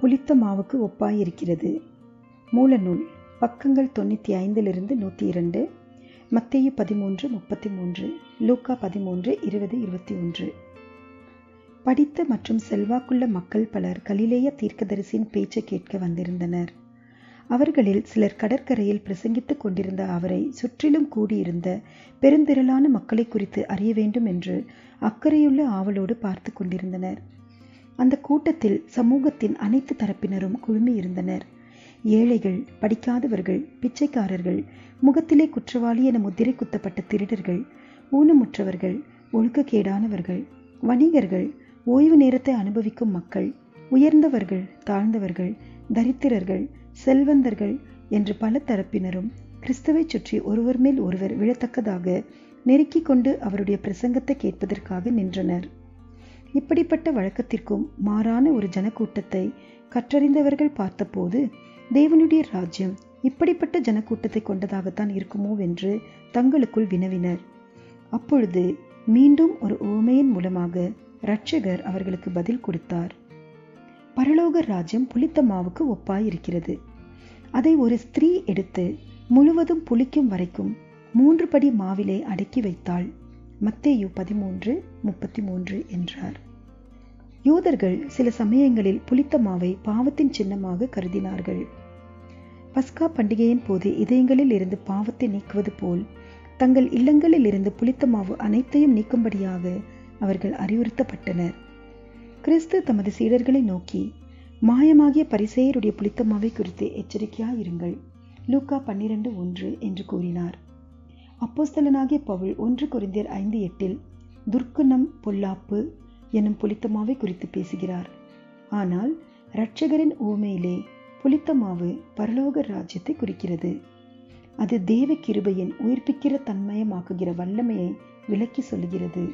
புளித்த மாவுக்கு ஒப்பாயிருக்கிறது மூலநூல் பக்கங்கள் தொண்ணூற்றி ஐந்திலிருந்து நூற்றி இரண்டு மத்தேயு பதிமூன்று முப்பத்தி மூன்று லூக்கா பதிமூன்று இருபது இருபத்தி ஒன்று படித்த மற்றும் செல்வாக்குள்ள மக்கள் பலர் கலிலேய தீர்க்கதரிசியின் பேச்சை கேட்க வந்திருந்தனர் அவர்களில் சிலர் கடற்கரையில் பிரசங்கித்துக் கொண்டிருந்த அவரை சுற்றிலும் கூடியிருந்த பெருந்திரளான மக்களை குறித்து அறிய வேண்டும் என்று அக்கறையுள்ள ஆவலோடு பார்த்து கொண்டிருந்தனர் அந்த கூட்டத்தில் சமூகத்தின் அனைத்து தரப்பினரும் குழுமியிருந்தனர் ஏழைகள் படிக்காதவர்கள் பிச்சைக்காரர்கள் முகத்திலே குற்றவாளி என முத்திரை குத்தப்பட்ட திருடர்கள் ஊனமுற்றவர்கள் ஒழுக்கக்கேடானவர்கள் வணிகர்கள் ஓய்வு நேரத்தை அனுபவிக்கும் மக்கள் உயர்ந்தவர்கள் தாழ்ந்தவர்கள் தரித்திரர்கள் செல்வந்தர்கள் என்று பல தரப்பினரும் கிறிஸ்துவை சுற்றி ஒருவர் மேல் ஒருவர் விழத்தக்கதாக நெருக்கிக் கொண்டு அவருடைய பிரசங்கத்தை கேட்பதற்காக நின்றனர் இப்படிப்பட்ட வழக்கத்திற்கும் மாறான ஒரு ஜனக்கூட்டத்தை கற்றறிந்தவர்கள் பார்த்தபோது தேவனுடைய ராஜ்யம் இப்படிப்பட்ட ஜனக்கூட்டத்தை கொண்டதாகத்தான் இருக்குமோ என்று தங்களுக்குள் வினவினர் அப்பொழுது மீண்டும் ஒரு உவமையின் மூலமாக இரட்சகர் அவர்களுக்கு பதில் கொடுத்தார் பரலோக ராஜ்யம் புளித்த மாவுக்கு ஒப்பாயிருக்கிறது அதை ஒரு ஸ்திரீ எடுத்து முழுவதும் புளிக்கும் வரைக்கும் மூன்று படி மாவிலே அடக்கி வைத்தாள் மத்தேயு பதிமூன்று முப்பத்தி மூன்று என்றார் யூதர்கள் சில சமயங்களில் புளித்த மாவை பாவத்தின் சின்னமாக கருதினார்கள் பஸ்கா பண்டிகையின் போது இதயங்களில் இருந்து பாவத்தை நீக்குவது போல் தங்கள் இல்லங்களில் இருந்து புளித்த மாவு அனைத்தையும் நீக்கும்படியாக அவர்கள் அறிவுறுத்தப்பட்டனர் கிறிஸ்து தமது சீடர்களை நோக்கி மாயமாகிய பரிசெயருடைய புளித்த மாவை குறித்து எச்சரிக்கையாயிருங்கள் லூக்கா பன்னிரண்டு ஒன்று என்று கூறினார் அப்போஸ்தலனாகிய பவுல் ஒன்று குறைந்தியர் ஐந்து எட்டில் துர்க்குணம் பொல்லாப்பு எனும் புளித்தமாவை குறித்து பேசுகிறார் ஆனால் இரட்சகரின் ஊமையிலே புளித்தமாவு பரலோக ராஜ்யத்தை குறிக்கிறது அது தேவ கிருபையின் உயிர்ப்பிக்கிற தன்மயமாக்குகிற வல்லமையை விளக்கி சொல்லுகிறது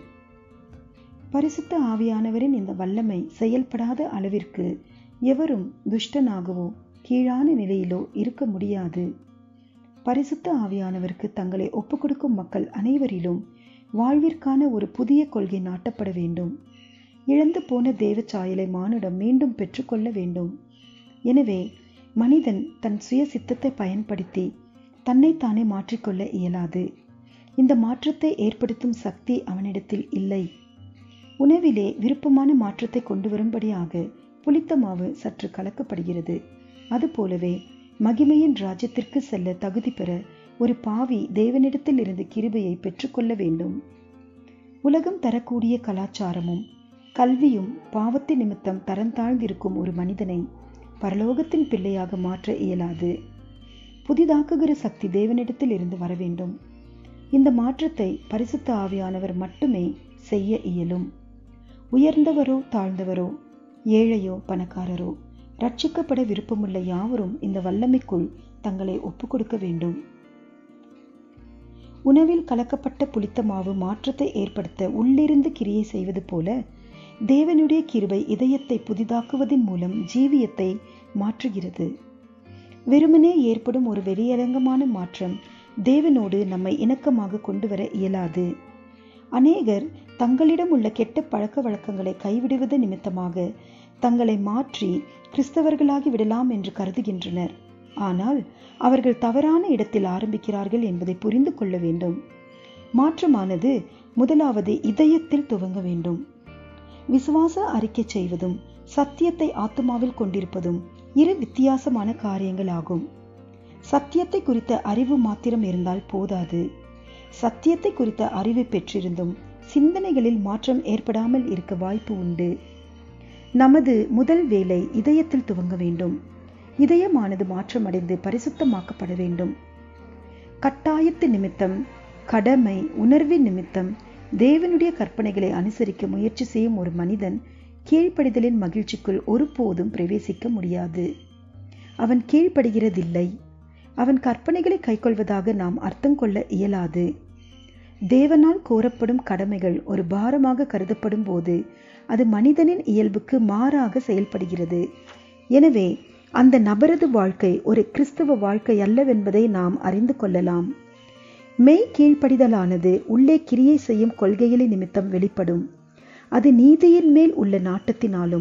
பரிசுத்த ஆவியானவரின் இந்த வல்லமை செயல்படாத அளவிற்கு எவரும் துஷ்டனாகவோ கீழான நிலையிலோ இருக்க முடியாது பரிசுத்த ஆவியானவருக்கு தங்களை ஒப்புக்கொடுக்கும் மக்கள் அனைவரிலும் வாழ்விற்கான ஒரு புதிய கொள்கை நாட்டப்பட வேண்டும் இழந்து போன தேவ சாயலை மானுடம் மீண்டும் பெற்றுக்கொள்ள வேண்டும் எனவே மனிதன் தன் சுய சித்தத்தை பயன்படுத்தி தன்னைத்தானே மாற்றிக்கொள்ள இயலாது இந்த மாற்றத்தை ஏற்படுத்தும் சக்தி அவனிடத்தில் இல்லை உணவிலே விருப்பமான மாற்றத்தை கொண்டு வரும்படியாக புளித்த மாவு சற்று கலக்கப்படுகிறது அதுபோலவே மகிமையின் ராஜ்யத்திற்கு செல்ல தகுதி பெற ஒரு பாவி தேவனிடத்தில் இருந்து கிருபையை பெற்றுக்கொள்ள வேண்டும் உலகம் தரக்கூடிய கலாச்சாரமும் கல்வியும் பாவத்தி நிமித்தம் தரந்தாழ்ந்திருக்கும் ஒரு மனிதனை பரலோகத்தின் பிள்ளையாக மாற்ற இயலாது புதிதாக்குகிற சக்தி தேவனிடத்தில் இருந்து வர வேண்டும் இந்த மாற்றத்தை பரிசுத்த ஆவியானவர் மட்டுமே செய்ய இயலும் உயர்ந்தவரோ தாழ்ந்தவரோ ஏழையோ பணக்காரரோ ரட்சிக்கப்பட விருப்பமுள்ள யாவரும் இந்த வல்லமைக்குள் தங்களை ஒப்புக்கொடுக்க வேண்டும் உணவில் கலக்கப்பட்ட புளித்த மாவு மாற்றத்தை ஏற்படுத்த உள்ளிருந்து கிரியை செய்வது போல தேவனுடைய கிருபை இதயத்தை புதிதாக்குவதன் மூலம் ஜீவியத்தை மாற்றுகிறது வெறுமனே ஏற்படும் ஒரு வெளியரங்கமான மாற்றம் தேவனோடு நம்மை இணக்கமாக கொண்டு வர இயலாது அநேகர் தங்களிடம் உள்ள கெட்ட பழக்க வழக்கங்களை கைவிடுவது நிமித்தமாக தங்களை மாற்றி கிறிஸ்தவர்களாகி விடலாம் என்று கருதுகின்றனர் ஆனால் அவர்கள் தவறான இடத்தில் ஆரம்பிக்கிறார்கள் என்பதை புரிந்து கொள்ள வேண்டும் மாற்றமானது முதலாவது இதயத்தில் துவங்க வேண்டும் விசுவாச அறிக்கை செய்வதும் சத்தியத்தை ஆத்மாவில் கொண்டிருப்பதும் இரு வித்தியாசமான காரியங்கள் ஆகும் சத்தியத்தை குறித்த அறிவு மாத்திரம் இருந்தால் போதாது சத்தியத்தை குறித்த அறிவை பெற்றிருந்தும் சிந்தனைகளில் மாற்றம் ஏற்படாமல் இருக்க வாய்ப்பு உண்டு நமது முதல் வேலை இதயத்தில் துவங்க வேண்டும் இதயமானது மாற்றமடைந்து பரிசுத்தமாக்கப்பட வேண்டும் கட்டாயத்து நிமித்தம் கடமை உணர்வின் நிமித்தம் தேவனுடைய கற்பனைகளை அனுசரிக்க முயற்சி செய்யும் ஒரு மனிதன் கீழ்ப்படிதலின் மகிழ்ச்சிக்குள் ஒருபோதும் பிரவேசிக்க முடியாது அவன் கீழ்ப்படுகிறதில்லை அவன் கற்பனைகளை கைக்கொள்வதாக நாம் அர்த்தம் கொள்ள இயலாது தேவனால் கோரப்படும் கடமைகள் ஒரு பாரமாக கருதப்படும் போது அது மனிதனின் இயல்புக்கு மாறாக செயல்படுகிறது எனவே அந்த நபரது வாழ்க்கை ஒரு கிறிஸ்தவ வாழ்க்கை அல்லவென்பதை நாம் அறிந்து கொள்ளலாம் மெய் கீழ்ப்படிதலானது உள்ளே கிரியை செய்யும் கொள்கைகளை நிமித்தம் வெளிப்படும் அது நீதியின் மேல் உள்ள நாட்டத்தினாலும்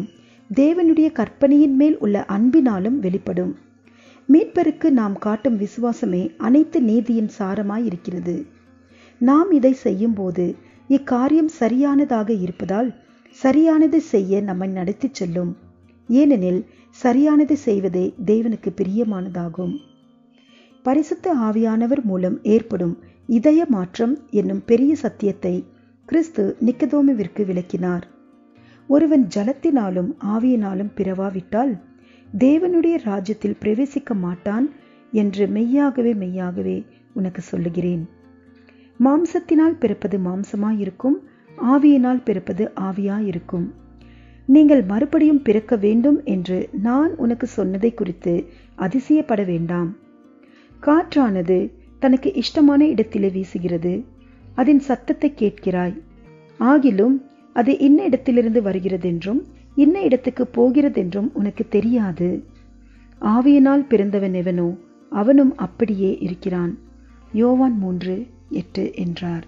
தேவனுடைய கற்பனையின் மேல் உள்ள அன்பினாலும் வெளிப்படும் மீட்பருக்கு நாம் காட்டும் விசுவாசமே அனைத்து நீதியின் சாரமாய் இருக்கிறது நாம் இதை செய்யும்போது இக்காரியம் சரியானதாக இருப்பதால் சரியானதை செய்ய நம்மை நடத்திச் செல்லும் ஏனெனில் சரியானதை செய்வதே தேவனுக்கு பிரியமானதாகும் பரிசுத்த ஆவியானவர் மூலம் ஏற்படும் இதய மாற்றம் என்னும் பெரிய சத்தியத்தை கிறிஸ்து நிக்கதோமுவிற்கு விளக்கினார் ஒருவன் ஜலத்தினாலும் ஆவியினாலும் பிறவாவிட்டால் தேவனுடைய ராஜ்யத்தில் பிரவேசிக்க மாட்டான் என்று மெய்யாகவே மெய்யாகவே உனக்கு சொல்லுகிறேன் மாம்சத்தினால் பிறப்பது மாம்சமாயிருக்கும் ஆவியினால் பிறப்பது ஆவியாயிருக்கும் நீங்கள் மறுபடியும் பிறக்க வேண்டும் என்று நான் உனக்கு சொன்னதை குறித்து அதிசயப்பட வேண்டாம் காற்றானது தனக்கு இஷ்டமான இடத்திலே வீசுகிறது அதன் சத்தத்தை கேட்கிறாய் ஆகிலும் அது இன்ன இடத்திலிருந்து வருகிறதென்றும் இன்ன இடத்துக்கு போகிறதென்றும் உனக்கு தெரியாது ஆவியினால் பிறந்தவன் எவனோ அவனும் அப்படியே இருக்கிறான் யோவான் மூன்று எட்டு என்றார்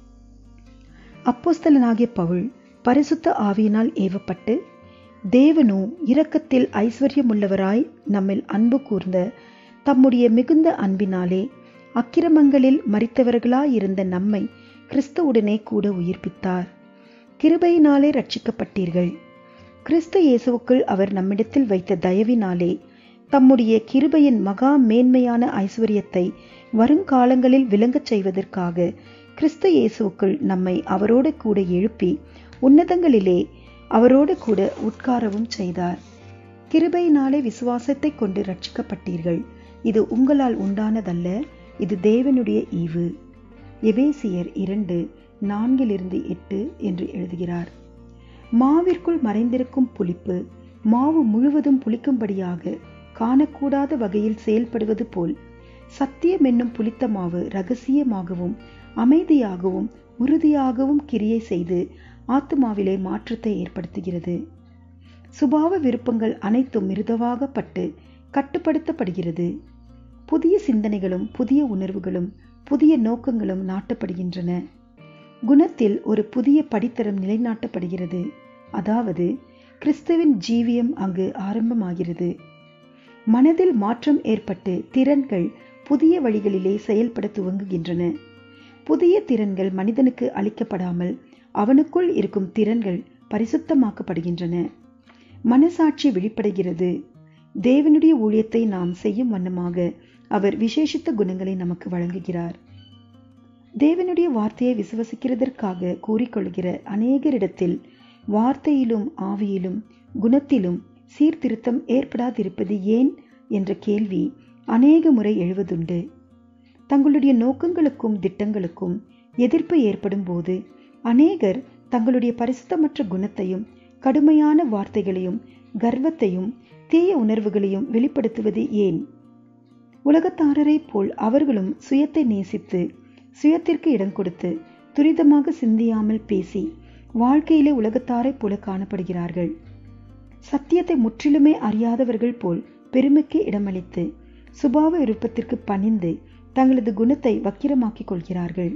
அப்போஸ்தலனாகிய பவுல் பரிசுத்த ஆவியினால் ஏவப்பட்டு தேவனோ இரக்கத்தில் ஐஸ்வர்யமுள்ளவராய் நம்மில் அன்பு கூர்ந்த தம்முடைய மிகுந்த அன்பினாலே அக்கிரமங்களில் மறித்தவர்களாயிருந்த நம்மை கிறிஸ்துவுடனே கூட உயிர்ப்பித்தார் கிருபையினாலே ரட்சிக்கப்பட்டீர்கள் கிறிஸ்து இயேசுவுக்குள் அவர் நம்மிடத்தில் வைத்த தயவினாலே தம்முடைய கிருபையின் மகா மேன்மையான ஐஸ்வர்யத்தை வருங்காலங்களில் விளங்கச் செய்வதற்காக கிறிஸ்து இயேசுவுக்குள் நம்மை அவரோடு கூட எழுப்பி உன்னதங்களிலே அவரோடு கூட உட்காரவும் செய்தார் கிருபையினாலே விசுவாசத்தை கொண்டு ரட்சிக்கப்பட்டீர்கள் இது உங்களால் உண்டானதல்ல இது தேவனுடைய ஈவு எபேசியர் இரண்டு நான்கிலிருந்து எட்டு என்று எழுதுகிறார் மாவிற்குள் மறைந்திருக்கும் புளிப்பு மாவு முழுவதும் புளிக்கும்படியாக காணக்கூடாத வகையில் செயல்படுவது போல் சத்தியம் என்னும் புளித்த மாவு ரகசியமாகவும் அமைதியாகவும் உறுதியாகவும் கிரியை செய்து ஆத்துமாவிலே மாற்றத்தை ஏற்படுத்துகிறது சுபாவ விருப்பங்கள் அனைத்தும் மிருதவாகப்பட்டு கட்டுப்படுத்தப்படுகிறது புதிய சிந்தனைகளும் புதிய உணர்வுகளும் புதிய நோக்கங்களும் நாட்டப்படுகின்றன குணத்தில் ஒரு புதிய படித்தரம் நிலைநாட்டப்படுகிறது அதாவது கிறிஸ்துவின் ஜீவியம் அங்கு ஆரம்பமாகிறது மனதில் மாற்றம் ஏற்பட்டு திறன்கள் புதிய வழிகளிலே செயல்பட துவங்குகின்றன புதிய திறன்கள் மனிதனுக்கு அளிக்கப்படாமல் அவனுக்குள் இருக்கும் திறன்கள் பரிசுத்தமாக்கப்படுகின்றன மனசாட்சி வெளிப்படுகிறது தேவனுடைய ஊழியத்தை நாம் செய்யும் வண்ணமாக அவர் விசேஷித்த குணங்களை நமக்கு வழங்குகிறார் தேவனுடைய வார்த்தையை விசுவசிக்கிறதற்காக கூறிக்கொள்கிற அநேகரிடத்தில் வார்த்தையிலும் ஆவியிலும் குணத்திலும் சீர்திருத்தம் ஏற்படாதிருப்பது ஏன் என்ற கேள்வி அநேக முறை எழுவதுண்டு தங்களுடைய நோக்கங்களுக்கும் திட்டங்களுக்கும் எதிர்ப்பு ஏற்படும் போது அநேகர் தங்களுடைய பரிசுத்தமற்ற குணத்தையும் கடுமையான வார்த்தைகளையும் கர்வத்தையும் தீய உணர்வுகளையும் வெளிப்படுத்துவது ஏன் உலகத்தாரரைப் போல் அவர்களும் சுயத்தை நேசித்து சுயத்திற்கு இடம் கொடுத்து துரிதமாக சிந்தியாமல் பேசி வாழ்க்கையிலே உலகத்தாரைப் போல காணப்படுகிறார்கள் சத்தியத்தை முற்றிலுமே அறியாதவர்கள் போல் பெருமைக்கு இடமளித்து சுபாவ விருப்பத்திற்கு பணிந்து தங்களது குணத்தை வக்கிரமாக்கிக் கொள்கிறார்கள்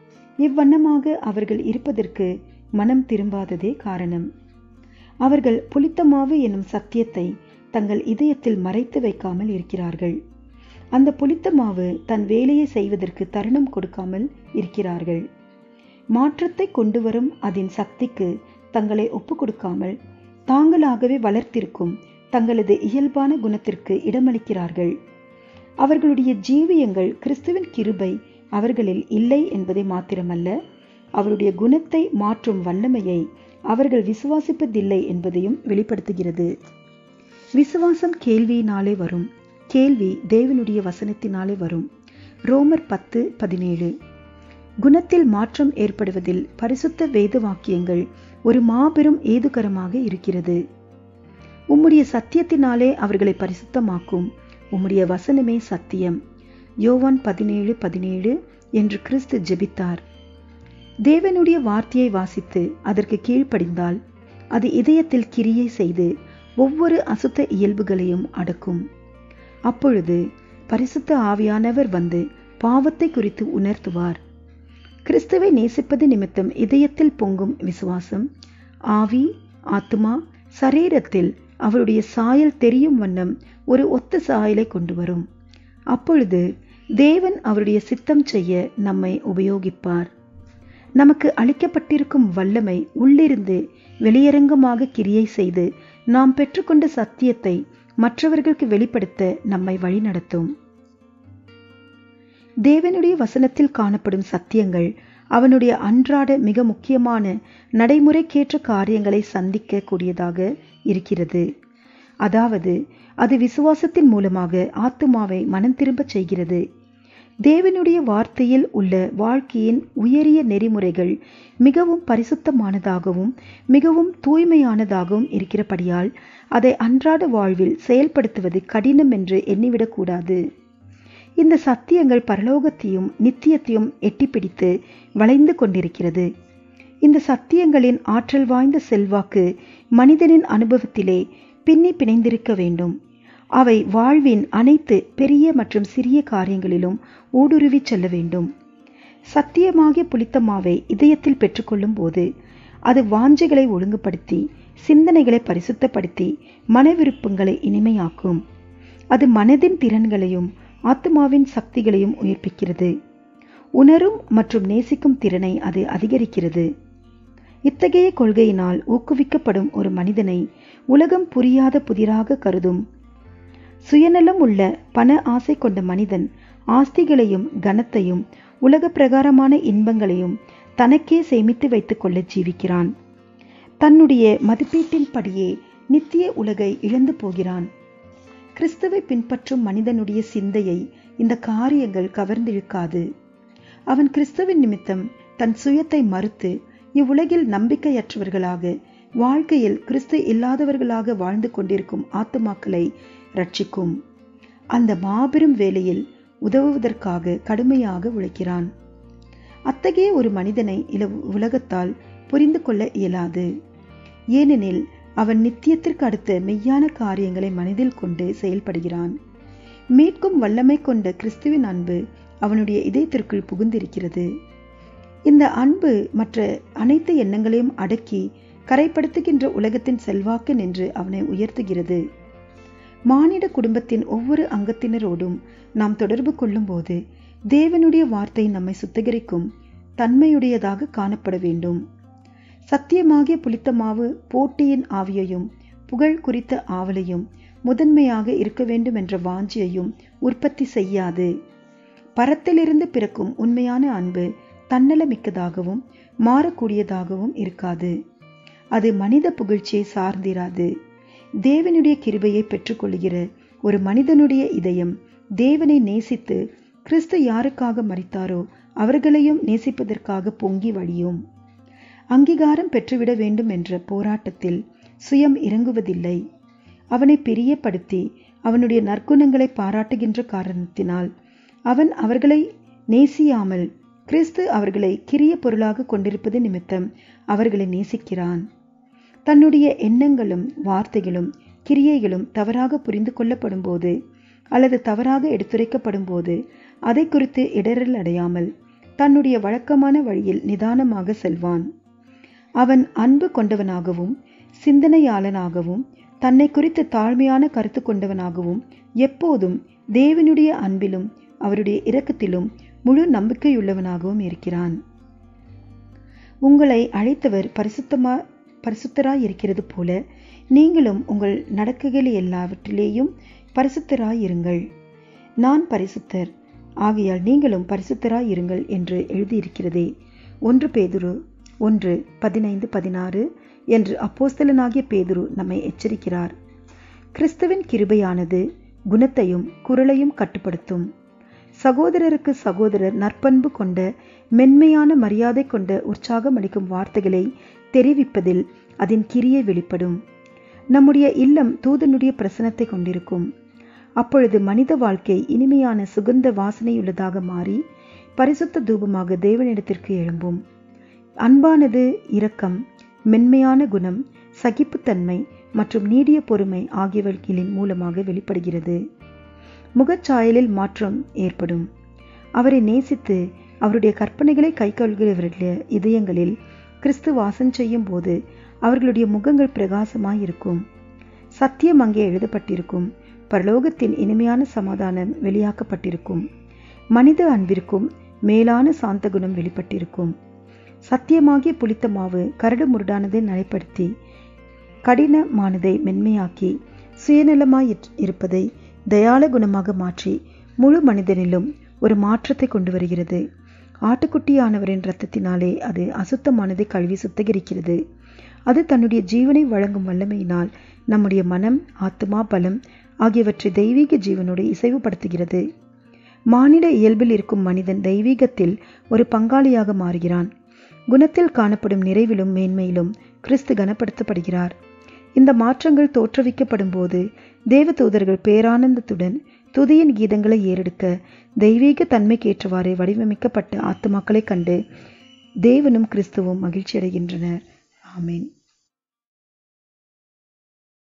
இவ்வண்ணமாக அவர்கள் இருப்பதற்கு மனம் திரும்பாததே காரணம் அவர்கள் புளித்தமாவு என்னும் சத்தியத்தை தங்கள் இதயத்தில் மறைத்து வைக்காமல் இருக்கிறார்கள் அந்த புளித்த மாவு தன் வேலையை செய்வதற்கு தருணம் கொடுக்காமல் இருக்கிறார்கள் மாற்றத்தை கொண்டு வரும் அதன் சக்திக்கு தங்களை ஒப்பு கொடுக்காமல் தாங்களாகவே வளர்த்திருக்கும் தங்களது இயல்பான குணத்திற்கு இடமளிக்கிறார்கள் அவர்களுடைய ஜீவியங்கள் கிறிஸ்துவின் கிருபை அவர்களில் இல்லை என்பதை மாத்திரமல்ல அவருடைய குணத்தை மாற்றும் வல்லமையை அவர்கள் விசுவாசிப்பதில்லை என்பதையும் வெளிப்படுத்துகிறது விசுவாசம் கேள்வியினாலே வரும் கேள்வி தேவனுடைய வசனத்தினாலே வரும் ரோமர் பத்து பதினேழு குணத்தில் மாற்றம் ஏற்படுவதில் பரிசுத்த வேத வாக்கியங்கள் ஒரு மாபெரும் ஏதுகரமாக இருக்கிறது உம்முடைய சத்தியத்தினாலே அவர்களை பரிசுத்தமாக்கும் உம்முடைய வசனமே சத்தியம் யோவான் பதினேழு பதினேழு என்று கிறிஸ்து ஜெபித்தார் தேவனுடைய வார்த்தையை வாசித்து அதற்கு கீழ்ப்படிந்தால் அது இதயத்தில் கிரியை செய்து ஒவ்வொரு அசுத்த இயல்புகளையும் அடக்கும் அப்பொழுது பரிசுத்த ஆவியானவர் வந்து பாவத்தை குறித்து உணர்த்துவார் கிறிஸ்துவை நேசிப்பது நிமித்தம் இதயத்தில் பொங்கும் விசுவாசம் ஆவி ஆத்மா சரீரத்தில் அவருடைய சாயல் தெரியும் வண்ணம் ஒரு ஒத்த சாயலை கொண்டு வரும் அப்பொழுது தேவன் அவருடைய சித்தம் செய்ய நம்மை உபயோகிப்பார் நமக்கு அளிக்கப்பட்டிருக்கும் வல்லமை உள்ளிருந்து வெளியரங்கமாக கிரியை செய்து நாம் பெற்றுக்கொண்ட சத்தியத்தை மற்றவர்களுக்கு வெளிப்படுத்த நம்மை வழிநடத்தும் தேவனுடைய வசனத்தில் காணப்படும் சத்தியங்கள் அவனுடைய அன்றாட மிக முக்கியமான நடைமுறைக்கேற்ற காரியங்களை சந்திக்க கூடியதாக இருக்கிறது அதாவது அது விசுவாசத்தின் மூலமாக ஆத்துமாவை மனம் திரும்பச் செய்கிறது தேவனுடைய வார்த்தையில் உள்ள வாழ்க்கையின் உயரிய நெறிமுறைகள் மிகவும் பரிசுத்தமானதாகவும் மிகவும் தூய்மையானதாகவும் இருக்கிறபடியால் அதை அன்றாட வாழ்வில் செயல்படுத்துவது கடினம் என்று எண்ணிவிடக்கூடாது இந்த சத்தியங்கள் பரலோகத்தையும் நித்தியத்தையும் எட்டிப்பிடித்து வளைந்து கொண்டிருக்கிறது இந்த சத்தியங்களின் ஆற்றல் வாய்ந்த செல்வாக்கு மனிதனின் அனுபவத்திலே பின்னி பிணைந்திருக்க வேண்டும் அவை வாழ்வின் அனைத்து பெரிய மற்றும் சிறிய காரியங்களிலும் ஊடுருவி செல்ல வேண்டும் சத்தியமாகிய புளித்தமாவை இதயத்தில் பெற்றுக்கொள்ளும் போது அது வாஞ்சைகளை ஒழுங்குபடுத்தி சிந்தனைகளை பரிசுத்தப்படுத்தி மன விருப்பங்களை இனிமையாக்கும் அது மனதின் திறன்களையும் ஆத்மாவின் சக்திகளையும் உயிர்ப்பிக்கிறது உணரும் மற்றும் நேசிக்கும் திறனை அது அதிகரிக்கிறது இத்தகைய கொள்கையினால் ஊக்குவிக்கப்படும் ஒரு மனிதனை உலகம் புரியாத புதிராக கருதும் சுயநலம் உள்ள பண ஆசை கொண்ட மனிதன் ஆஸ்திகளையும் கனத்தையும் உலக பிரகாரமான இன்பங்களையும் தனக்கே சேமித்து வைத்துக் கொள்ள ஜீவிக்கிறான் தன்னுடைய மதிப்பீட்டின்படியே நித்திய உலகை இழந்து போகிறான் கிறிஸ்துவை பின்பற்றும் மனிதனுடைய சிந்தையை இந்த காரியங்கள் கவர்ந்திழுக்காது அவன் கிறிஸ்துவின் நிமித்தம் தன் சுயத்தை மறுத்து இவ்வுலகில் நம்பிக்கையற்றவர்களாக வாழ்க்கையில் கிறிஸ்து இல்லாதவர்களாக வாழ்ந்து கொண்டிருக்கும் ஆத்துமாக்களை ரட்சிக்கும் அந்த மாபெரும் வேலையில் உதவுவதற்காக கடுமையாக உழைக்கிறான் அத்தகைய ஒரு மனிதனை இல உலகத்தால் புரிந்து கொள்ள இயலாது ஏனெனில் அவன் நித்தியத்திற்கு அடுத்த மெய்யான காரியங்களை மனதில் கொண்டு செயல்படுகிறான் மீட்கும் வல்லமை கொண்ட கிறிஸ்துவின் அன்பு அவனுடைய இதயத்திற்குள் புகுந்திருக்கிறது இந்த அன்பு மற்ற அனைத்து எண்ணங்களையும் அடக்கி கரைப்படுத்துகின்ற உலகத்தின் செல்வாக்கு நின்று அவனை உயர்த்துகிறது மானிட குடும்பத்தின் ஒவ்வொரு அங்கத்தினரோடும் நாம் தொடர்பு கொள்ளும்போது தேவனுடைய வார்த்தை நம்மை சுத்திகரிக்கும் தன்மையுடையதாக காணப்பட வேண்டும் சத்தியமாகிய புளித்த மாவு போட்டியின் ஆவியையும் புகழ் குறித்த ஆவலையும் முதன்மையாக இருக்க வேண்டும் என்ற வாஞ்சியையும் உற்பத்தி செய்யாது பரத்திலிருந்து பிறக்கும் உண்மையான அன்பு தன்னலமிக்கதாகவும் மாறக்கூடியதாகவும் இருக்காது அது மனித புகழ்ச்சியை சார்ந்திராது தேவனுடைய கிருபையை பெற்றுக்கொள்கிற ஒரு மனிதனுடைய இதயம் தேவனை நேசித்து கிறிஸ்து யாருக்காக மறித்தாரோ அவர்களையும் நேசிப்பதற்காக பொங்கி வழியும் அங்கீகாரம் பெற்றுவிட வேண்டும் என்ற போராட்டத்தில் சுயம் இறங்குவதில்லை அவனை பிரியப்படுத்தி அவனுடைய நற்குணங்களை பாராட்டுகின்ற காரணத்தினால் அவன் அவர்களை நேசியாமல் கிறிஸ்து அவர்களை கிரிய பொருளாக கொண்டிருப்பது நிமித்தம் அவர்களை நேசிக்கிறான் தன்னுடைய எண்ணங்களும் வார்த்தைகளும் கிரியைகளும் தவறாக புரிந்து கொள்ளப்படும் போது அல்லது தவறாக எடுத்துரைக்கப்படும் போது அதை குறித்து இடரல் அடையாமல் தன்னுடைய வழக்கமான வழியில் நிதானமாக செல்வான் அவன் அன்பு கொண்டவனாகவும் சிந்தனையாளனாகவும் தன்னை குறித்து தாழ்மையான கருத்து கொண்டவனாகவும் எப்போதும் தேவனுடைய அன்பிலும் அவருடைய இரக்கத்திலும் முழு நம்பிக்கையுள்ளவனாகவும் இருக்கிறான் உங்களை அழைத்தவர் பரிசுத்தமா பரிசுத்தராய் இருக்கிறது போல நீங்களும் உங்கள் நடக்கைகள் எல்லாவற்றிலேயும் பரிசுத்தராய் இருங்கள் நான் பரிசுத்தர் ஆகையால் நீங்களும் பரிசுத்தராய் இருங்கள் என்று எழுதியிருக்கிறதே ஒன்று பேதுரு ஒன்று பதினைந்து பதினாறு என்று அப்போஸ்தலனாகிய பேதுரு நம்மை எச்சரிக்கிறார் கிறிஸ்துவின் கிருபையானது குணத்தையும் குரலையும் கட்டுப்படுத்தும் சகோதரருக்கு சகோதரர் நற்பண்பு கொண்ட மென்மையான மரியாதை கொண்ட உற்சாகம் அளிக்கும் வார்த்தைகளை தெரிவிப்பதில் அதன் கிரியை வெளிப்படும் நம்முடைய இல்லம் தூதனுடைய பிரசனத்தை கொண்டிருக்கும் அப்பொழுது மனித வாழ்க்கை இனிமையான சுகந்த வாசனையுள்ளதாக மாறி பரிசுத்த தூபமாக தேவனிடத்திற்கு எழும்பும் அன்பானது இரக்கம் மென்மையான குணம் சகிப்புத்தன்மை மற்றும் நீடிய பொறுமை ஆகியவர்களின் மூலமாக வெளிப்படுகிறது முகச்சாயலில் மாற்றம் ஏற்படும் அவரை நேசித்து அவருடைய கற்பனைகளை கைக்கொள்கிறவர்களுடைய இதயங்களில் கிறிஸ்து வாசம் செய்யும் போது அவர்களுடைய முகங்கள் பிரகாசமாயிருக்கும் சத்தியம் அங்கே எழுதப்பட்டிருக்கும் பரலோகத்தின் இனிமையான சமாதானம் வெளியாக்கப்பட்டிருக்கும் மனித அன்பிற்கும் மேலான சாந்த குணம் வெளிப்பட்டிருக்கும் சத்தியமாகிய புளித்த மாவு கரடு முரடானதை நடைப்படுத்தி கடினமானதை மென்மையாக்கி சுயநலமாய் இருப்பதை தயால குணமாக மாற்றி முழு மனிதனிலும் ஒரு மாற்றத்தை கொண்டு வருகிறது ஆட்டுக்குட்டியானவரின் இரத்தத்தினாலே அது அசுத்தமானதை கழுவி சுத்திகரிக்கிறது அது தன்னுடைய ஜீவனை வழங்கும் வல்லமையினால் நம்முடைய மனம் ஆத்மா பலம் ஆகியவற்றை தெய்வீக ஜீவனோடு இசைவுபடுத்துகிறது மானிட இயல்பில் இருக்கும் மனிதன் தெய்வீகத்தில் ஒரு பங்காளியாக மாறுகிறான் குணத்தில் காணப்படும் நிறைவிலும் மேன்மையிலும் கிறிஸ்து கனப்படுத்தப்படுகிறார் இந்த மாற்றங்கள் தோற்றுவிக்கப்படும் போது தேவ தூதர்கள் பேரானந்தத்துடன் துதியின் கீதங்களை ஏறெடுக்க தெய்வீக தன்மைக்கேற்றவாறு வடிவமைக்கப்பட்ட ஆத்துமாக்களைக் கண்டு தேவனும் கிறிஸ்துவும் மகிழ்ச்சி அடைகின்றனர் ஆமேன்